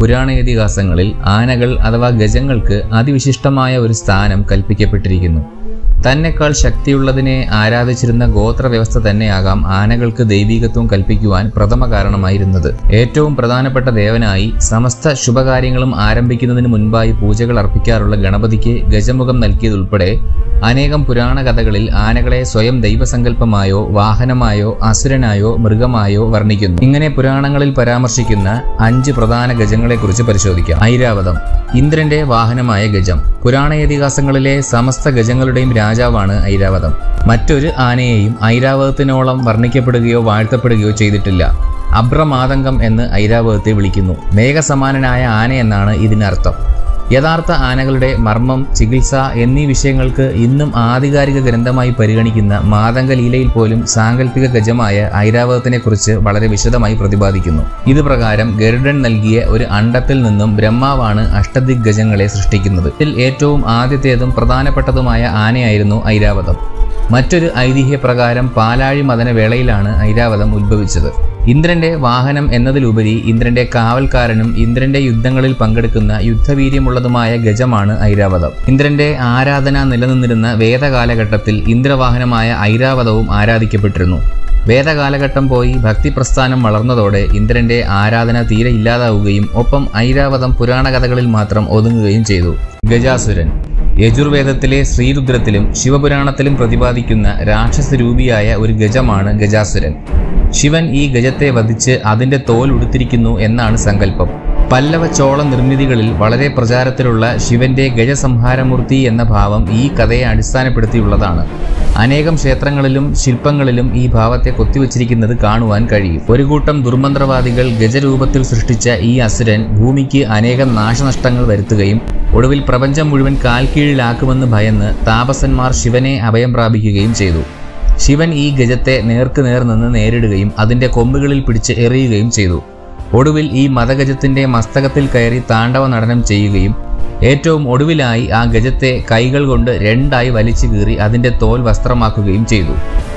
പുരാണ ഇതിഹാസങ്ങളിൽ ആനകൾ അഥവാ ഗജങ്ങൾക്ക് അതിവിശിഷ്ടമായ ഒരു സ്ഥാനം കൽപ്പിക്കപ്പെട്ടിരിക്കുന്നു തന്നെക്കാൾ ശക്തിയുള്ളതിനെ ആരാധിച്ചിരുന്ന ഗോത്ര വ്യവസ്ഥ തന്നെയാകാം ആനകൾക്ക് ദൈവികത്വം കൽപ്പിക്കുവാൻ പ്രഥമ കാരണമായിരുന്നത് ഏറ്റവും പ്രധാനപ്പെട്ട ദേവനായി സമസ്ത ശുഭകാര്യങ്ങളും ആരംഭിക്കുന്നതിന് മുൻപായി പൂജകൾ അർപ്പിക്കാറുള്ള ഗണപതിക്ക് ഗജമുഖം നൽകിയതുൾപ്പെടെ അനേകം പുരാണ കഥകളിൽ ആനകളെ സ്വയം ദൈവസങ്കല്പമായോ വാഹനമായോ അസുരനായോ മൃഗമായോ വർണ്ണിക്കുന്നു ഇങ്ങനെ പുരാണങ്ങളിൽ പരാമർശിക്കുന്ന അഞ്ച് പ്രധാന ഗജങ്ങളെക്കുറിച്ച് പരിശോധിക്കാം ഐരാവതം ഇന്ദ്രന്റെ വാഹനമായ ഗജം പുരാണ ഇതിഹാസങ്ങളിലെ സമസ്ത ഗജങ്ങളുടെയും രാജാവാണ് ഐരാവതം മറ്റൊരു ആനയെയും ഐരാവതത്തിനോളം വർണ്ണിക്കപ്പെടുകയോ വാഴ്ത്തപ്പെടുകയോ ചെയ്തിട്ടില്ല അബ്രമാതങ്കം എന്ന് ഐരാവതത്തെ വിളിക്കുന്നു മേഘസമാനനായ ആന എന്നാണ് ഇതിനർത്ഥം യഥാർത്ഥ ആനകളുടെ മർമ്മം ചികിത്സ എന്നീ വിഷയങ്ങൾക്ക് ഇന്നും ആധികാരിക ഗ്രന്ഥമായി പരിഗണിക്കുന്ന മാതംഗലീലയിൽ പോലും സാങ്കല്പിക ഗജമായ ഐരാവതത്തിനെക്കുറിച്ച് വളരെ വിശദമായി പ്രതിപാദിക്കുന്നു ഇത് പ്രകാരം ഗരുഡൻ നൽകിയ ഒരു അണ്ടത്തിൽ നിന്നും ബ്രഹ്മാവാണ് അഷ്ടദിഗ്ഗജങ്ങളെ സൃഷ്ടിക്കുന്നത് ഇതിൽ ഏറ്റവും ആദ്യത്തേതും പ്രധാനപ്പെട്ടതുമായ ആനയായിരുന്നു ഐരാവതം മറ്റൊരു ഐതിഹ്യപ്രകാരം പാലാഴി മദന വേളയിലാണ് ഐരാവതം ഉത്ഭവിച്ചത് ഇന്ദ്രന്റെ വാഹനം എന്നതിലുപരി ഇന്ദ്രന്റെ കാവൽക്കാരനും ഇന്ദ്രന്റെ യുദ്ധങ്ങളിൽ പങ്കെടുക്കുന്ന യുദ്ധവീര്യമുള്ളതുമായ ഗജമാണ് ഐരാവതം ഇന്ദ്രന്റെ ആരാധന നിലനിന്നിരുന്ന വേദകാലഘട്ടത്തിൽ ഇന്ദ്രവാഹനമായ ഐരാവതവും ആരാധിക്കപ്പെട്ടിരുന്നു വേദകാലഘട്ടം പോയി ഭക്തിപ്രസ്ഥാനം വളർന്നതോടെ ഇന്ദ്രന്റെ ആരാധന തീരെ ഇല്ലാതാവുകയും ഒപ്പം ഐരാവതം പുരാണ കഥകളിൽ മാത്രം ഒതുങ്ങുകയും ചെയ്തു ഗജാസുരൻ യജുർവേദത്തിലെ ശ്രീരുദ്രത്തിലും ശിവപുരാണത്തിലും പ്രതിപാദിക്കുന്ന രാക്ഷസരൂപിയായ ഒരു ഗജമാണ് ഗജാസുരൻ ശിവൻ ഈ ഗജത്തെ വധിച്ച് അതിന്റെ തോൽ ഉടുത്തിരിക്കുന്നു എന്നാണ് സങ്കല്പം പല്ലവ ചോള നിർമ്മിതികളിൽ വളരെ പ്രചാരത്തിലുള്ള ശിവന്റെ ഗജസംഹാരമൂർത്തി എന്ന ഭാവം ഈ കഥയെ അടിസ്ഥാനപ്പെടുത്തിയുള്ളതാണ് അനേകം ക്ഷേത്രങ്ങളിലും ശില്പങ്ങളിലും ഈ ഭാവത്തെ കൊത്തിവച്ചിരിക്കുന്നത് കാണുവാൻ കഴിയും ഒരു കൂട്ടം ദുർമന്ത്രവാദികൾ ഗജരൂപത്തിൽ സൃഷ്ടിച്ച ഈ അസുരൻ ഭൂമിക്ക് അനേകം നാശനഷ്ടങ്ങൾ വരുത്തുകയും ഒടുവിൽ പ്രപഞ്ചം മുഴുവൻ കാൽക്കീഴിലാക്കുമെന്ന് ഭയന്ന് താപസന്മാർ ശിവനെ അഭയം പ്രാപിക്കുകയും ചെയ്തു ശിവൻ ഈ ഗജത്തെ നേർക്ക് നേർ നിന്ന് നേരിടുകയും അതിന്റെ കൊമ്പുകളിൽ പിടിച്ച് എറിയുകയും ചെയ്തു ഒടുവിൽ ഈ മതഗജത്തിന്റെ മസ്തകത്തിൽ കയറി താണ്ഡവ നടനം ചെയ്യുകയും ഏറ്റവും ഒടുവിലായി ആ ഗജത്തെ കൈകൾ കൊണ്ട് രണ്ടായി വലിച്ചു കീറി അതിന്റെ തോൽ വസ്ത്രമാക്കുകയും ചെയ്തു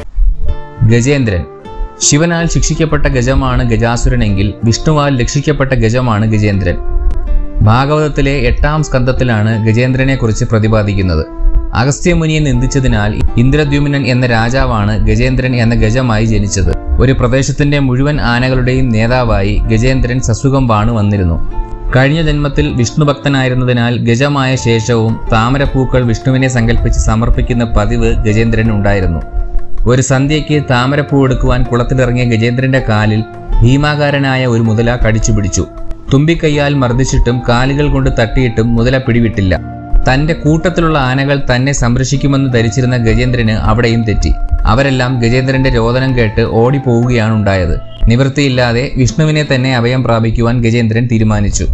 ഗജേന്ദ്രൻ ശിവനാൽ ശിക്ഷിക്കപ്പെട്ട ഗജമാണ് ഗജാസുരനെങ്കിൽ വിഷ്ണുവാൽ രക്ഷിക്കപ്പെട്ട ഗജമാണ് ഗജേന്ദ്രൻ ഭാഗവതത്തിലെ എട്ടാം സ്കന്ധത്തിലാണ് ഗജേന്ദ്രനെ കുറിച്ച് പ്രതിപാദിക്കുന്നത് അഗസ്ത്യമുനിയെ നിന്ദിച്ചതിനാൽ ഇന്ദ്രദ്യുമ്നൻ എന്ന രാജാവാണ് ഗജേന്ദ്രൻ എന്ന ഗജമായി ജനിച്ചത് ഒരു പ്രദേശത്തിന്റെ മുഴുവൻ ആനകളുടെയും നേതാവായി ഗജേന്ദ്രൻ സസുഖം വാണു വന്നിരുന്നു കഴിഞ്ഞ ജന്മത്തിൽ വിഷ്ണുഭക്തനായിരുന്നതിനാൽ ഗജമായ ശേഷവും താമരപ്പൂക്കൾ വിഷ്ണുവിനെ സങ്കല്പിച്ച് സമർപ്പിക്കുന്ന പതിവ് ഗജേന്ദ്രൻ ഉണ്ടായിരുന്നു ഒരു സന്ധ്യയ്ക്ക് താമരപ്പൂ എടുക്കുവാൻ കുളത്തിലിറങ്ങിയ ഗജേന്ദ്രന്റെ കാലിൽ ഭീമാകാരനായ ഒരു മുതല കടിച്ചു പിടിച്ചു തുമ്പിക്കൈയാൽ മർദ്ദിച്ചിട്ടും കാലുകൾ കൊണ്ട് തട്ടിയിട്ടും മുതല പിടിവിട്ടില്ല തന്റെ കൂട്ടത്തിലുള്ള ആനകൾ തന്നെ സംരക്ഷിക്കുമെന്ന് ധരിച്ചിരുന്ന ഗജേന്ദ്രന് അവിടെയും തെറ്റി അവരെല്ലാം ഗജേന്ദ്രന്റെ രോദനം കേട്ട് ഓടിപ്പോവുകയാണ് ഉണ്ടായത് നിവൃത്തിയില്ലാതെ വിഷ്ണുവിനെ തന്നെ അഭയം പ്രാപിക്കുവാൻ ഗജേന്ദ്രൻ തീരുമാനിച്ചു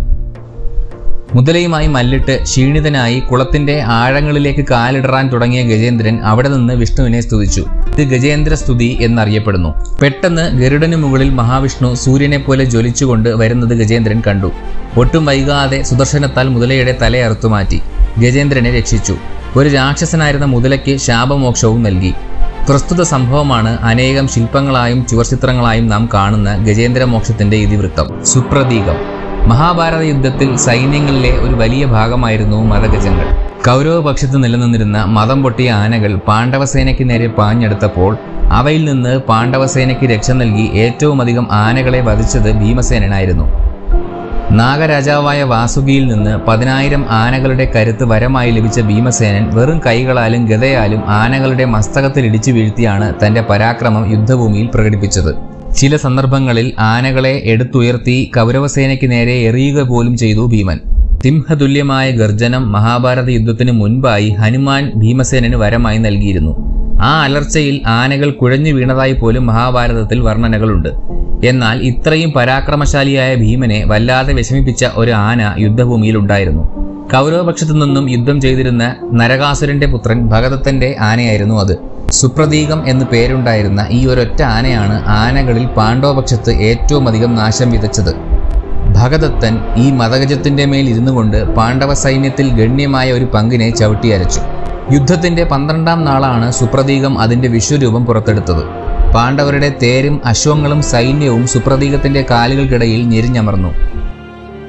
മുതലയുമായി മല്ലിട്ട് ക്ഷീണിതനായി കുളത്തിന്റെ ആഴങ്ങളിലേക്ക് കാലിടറാൻ തുടങ്ങിയ ഗജേന്ദ്രൻ അവിടെ നിന്ന് വിഷ്ണുവിനെ സ്തുതിച്ചു ഇത് ഗജേന്ദ്ര സ്തുതി എന്നറിയപ്പെടുന്നു പെട്ടെന്ന് ഗരുഡന് മുകളിൽ മഹാവിഷ്ണു സൂര്യനെ പോലെ ജ്വലിച്ചുകൊണ്ട് വരുന്നത് ഗജേന്ദ്രൻ കണ്ടു ഒട്ടും വൈകാതെ സുദർശനത്താൽ മുതലയുടെ തലയറുത്തു മാറ്റി ഗജേന്ദ്രനെ രക്ഷിച്ചു ഒരു രാക്ഷസനായിരുന്ന മുതലയ്ക്ക് ശാപമോക്ഷവും നൽകി പ്രസ്തുത സംഭവമാണ് അനേകം ശില്പങ്ങളായും ചുവർചിത്രങ്ങളായും നാം കാണുന്ന ഗജേന്ദ്രമോക്ഷത്തിന്റെ ഇതിവൃത്തം സുപ്രതീകം മഹാഭാരത യുദ്ധത്തിൽ സൈന്യങ്ങളിലെ ഒരു വലിയ ഭാഗമായിരുന്നു മതഗജങ്ങൾ കൗരവപക്ഷത്ത് നിലനിന്നിരുന്ന മതം പൊട്ടിയ ആനകൾ പാണ്ഡവസേനയ്ക്ക് നേരെ പാഞ്ഞെടുത്തപ്പോൾ അവയിൽ നിന്ന് പാണ്ഡവസേനയ്ക്ക് രക്ഷ നൽകി ഏറ്റവും അധികം ആനകളെ വധിച്ചത് ഭീമസേനനായിരുന്നു നാഗരാജാവായ വാസുകിയിൽ നിന്ന് പതിനായിരം ആനകളുടെ കരുത്ത് വരമായി ലഭിച്ച ഭീമസേനൻ വെറും കൈകളാലും ഗതയാലും ആനകളുടെ മസ്തകത്തിൽ ഇടിച്ചു വീഴ്ത്തിയാണ് തന്റെ പരാക്രമം യുദ്ധഭൂമിയിൽ പ്രകടിപ്പിച്ചത് ചില സന്ദർഭങ്ങളിൽ ആനകളെ എടുത്തുയർത്തി കൗരവസേനയ്ക്ക് നേരെ എറിയുക പോലും ചെയ്തു ഭീമൻ സിംഹതുല്യമായ ഗർജനം മഹാഭാരത യുദ്ധത്തിന് മുൻപായി ഹനുമാൻ ഭീമസേനന് വരമായി നൽകിയിരുന്നു ആ അലർച്ചയിൽ ആനകൾ കുഴഞ്ഞു വീണതായി പോലും മഹാഭാരതത്തിൽ വർണ്ണനകളുണ്ട് എന്നാൽ ഇത്രയും പരാക്രമശാലിയായ ഭീമനെ വല്ലാതെ വിഷമിപ്പിച്ച ഒരു ആന യുദ്ധഭൂമിയിൽ ഉണ്ടായിരുന്നു കൗരവപക്ഷത്തു നിന്നും യുദ്ധം ചെയ്തിരുന്ന നരകാസുരന്റെ പുത്രൻ ഭഗദത്തന്റെ ആനയായിരുന്നു അത് സുപ്രതീകം എന്ന് പേരുണ്ടായിരുന്ന ഈ ഒരൊറ്റ ആനയാണ് ആനകളിൽ പാണ്ഡവപക്ഷത്ത് ഏറ്റവും അധികം നാശം വിതച്ചത് ഭഗദത്തൻ ഈ മതഗജത്തിന്റെ മേൽ ഇരുന്നു കൊണ്ട് പാണ്ഡവ സൈന്യത്തിൽ ഗണ്യമായ ഒരു പങ്കിനെ ചവിട്ടിയരച്ചു യുദ്ധത്തിന്റെ പന്ത്രണ്ടാം നാളാണ് സുപ്രതീകം അതിന്റെ വിശ്വരൂപം പുറത്തെടുത്തത് പാണ്ഡവരുടെ തേരും അശ്വങ്ങളും സൈന്യവും സുപ്രതീകത്തിന്റെ കാലുകൾക്കിടയിൽ ഞെരിഞ്ഞമർന്നു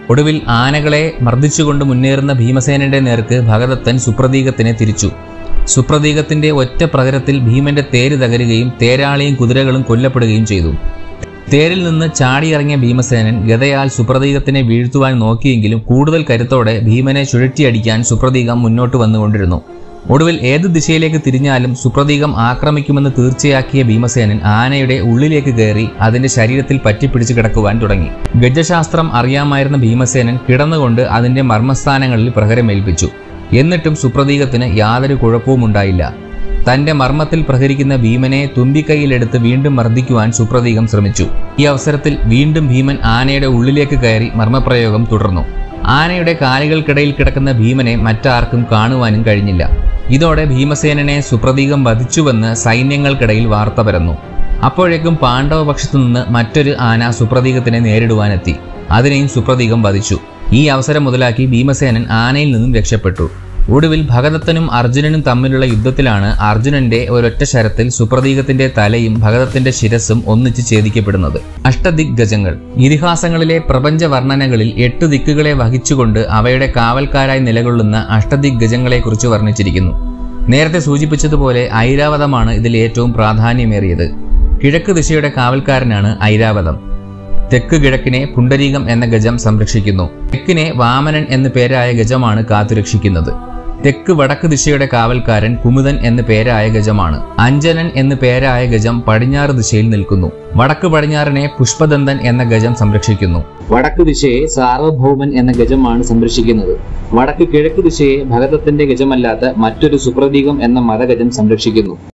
ഒടുവിൽ ആനകളെ മർദ്ദിച്ചുകൊണ്ട് മുന്നേറുന്ന ഭീമസേനയുടെ നേർക്ക് ഭഗദത്തൻ സുപ്രതീകത്തിനെ തിരിച്ചു സുപ്രതീകത്തിന്റെ ഒറ്റ പ്രകരത്തിൽ ഭീമന്റെ തേര് തകരുകയും തേരാളിയും കുതിരകളും കൊല്ലപ്പെടുകയും ചെയ്തു തേരിൽ നിന്ന് ചാടിയിറങ്ങിയ ഭീമസേനൻ ഗതയാൽ സുപ്രതീകത്തിനെ വീഴ്ത്തുവാൻ നോക്കിയെങ്കിലും കൂടുതൽ കരുത്തോടെ ഭീമനെ ചുഴറ്റിയടിക്കാൻ സുപ്രതീകം മുന്നോട്ട് വന്നുകൊണ്ടിരുന്നു ഒടുവിൽ ഏത് ദിശയിലേക്ക് തിരിഞ്ഞാലും സുപ്രതീകം ആക്രമിക്കുമെന്ന് തീർച്ചയാക്കിയ ഭീമസേനൻ ആനയുടെ ഉള്ളിലേക്ക് കയറി അതിന്റെ ശരീരത്തിൽ പറ്റിപ്പിടിച്ച് കിടക്കുവാൻ തുടങ്ങി ഗജശാസ്ത്രം അറിയാമായിരുന്ന ഭീമസേനൻ കിടന്നുകൊണ്ട് അതിന്റെ മർമ്മസ്ഥാനങ്ങളിൽ പ്രഹരമേൽപ്പിച്ചു എന്നിട്ടും സുപ്രതീകത്തിന് യാതൊരു കുഴപ്പവും ഉണ്ടായില്ല തന്റെ മർമ്മത്തിൽ പ്രഹരിക്കുന്ന ഭീമനെ തുമ്പിക്കൈയിലെടുത്ത് വീണ്ടും മർദ്ദിക്കുവാൻ സുപ്രതീകം ശ്രമിച്ചു ഈ അവസരത്തിൽ വീണ്ടും ഭീമൻ ആനയുടെ ഉള്ളിലേക്ക് കയറി മർമ്മപ്രയോഗം തുടർന്നു ആനയുടെ കാലുകൾക്കിടയിൽ കിടക്കുന്ന ഭീമനെ മറ്റാർക്കും കാണുവാനും കഴിഞ്ഞില്ല ഇതോടെ ഭീമസേനനെ സുപ്രതീകം വധിച്ചുവെന്ന് സൈന്യങ്ങൾക്കിടയിൽ വാർത്ത പരന്നു അപ്പോഴേക്കും പാണ്ഡവപക്ഷത്തു നിന്ന് മറ്റൊരു ആന സുപ്രതീകത്തിനെ നേരിടുവാനെത്തി അതിനെയും സുപ്രതീകം വധിച്ചു ഈ അവസരം മുതലാക്കി ഭീമസേനൻ ആനയിൽ നിന്നും രക്ഷപ്പെട്ടു ഒടുവിൽ ഭഗദത്തനും അർജുനനും തമ്മിലുള്ള യുദ്ധത്തിലാണ് അർജുനന്റെ ഒരൊറ്റ ശരത്തിൽ സുപ്രതീകത്തിന്റെ തലയും ഭഗദത്തിന്റെ ശിരസും ഒന്നിച്ച് ഛേദിക്കപ്പെടുന്നത് അഷ്ടദിഗ്ഗജങ്ങൾ ഇതിഹാസങ്ങളിലെ പ്രപഞ്ച വർണ്ണനകളിൽ എട്ട് ദിക്കുകളെ വഹിച്ചുകൊണ്ട് അവയുടെ കാവൽക്കാരായി നിലകൊള്ളുന്ന അഷ്ടദിഗ്ഗജങ്ങളെക്കുറിച്ച് വർണ്ണിച്ചിരിക്കുന്നു നേരത്തെ സൂചിപ്പിച്ചതുപോലെ ഐരാവതമാണ് ഇതിൽ ഏറ്റവും പ്രാധാന്യമേറിയത് കിഴക്ക് ദിശയുടെ കാവൽക്കാരനാണ് ഐരാവതം തെക്ക് കിഴക്കിനെ പുണ്ടരീകം എന്ന ഗജം സംരക്ഷിക്കുന്നു തെക്കിനെ വാമനൻ എന്ന പേരായ ഗജമാണ് കാത്തുരക്ഷിക്കുന്നത് തെക്ക് വടക്ക് ദിശയുടെ കാവൽക്കാരൻ കുമുദൻ എന്ന പേരായ ഗജമാണ് അഞ്ജനൻ എന്ന പേരായ ഗജം പടിഞ്ഞാറ് ദിശയിൽ നിൽക്കുന്നു വടക്ക് പടിഞ്ഞാറിനെ പുഷ്പദന്തൻ എന്ന ഗജം സംരക്ഷിക്കുന്നു വടക്ക് ദിശയെ സാർവഭൗമൻ എന്ന ഗജമാണ് സംരക്ഷിക്കുന്നത് വടക്ക് കിഴക്ക് ദിശയെ ഭഗതത്തിന്റെ ഗജമല്ലാത്ത മറ്റൊരു സുപ്രതീകം എന്ന മതഗജം സംരക്ഷിക്കുന്നു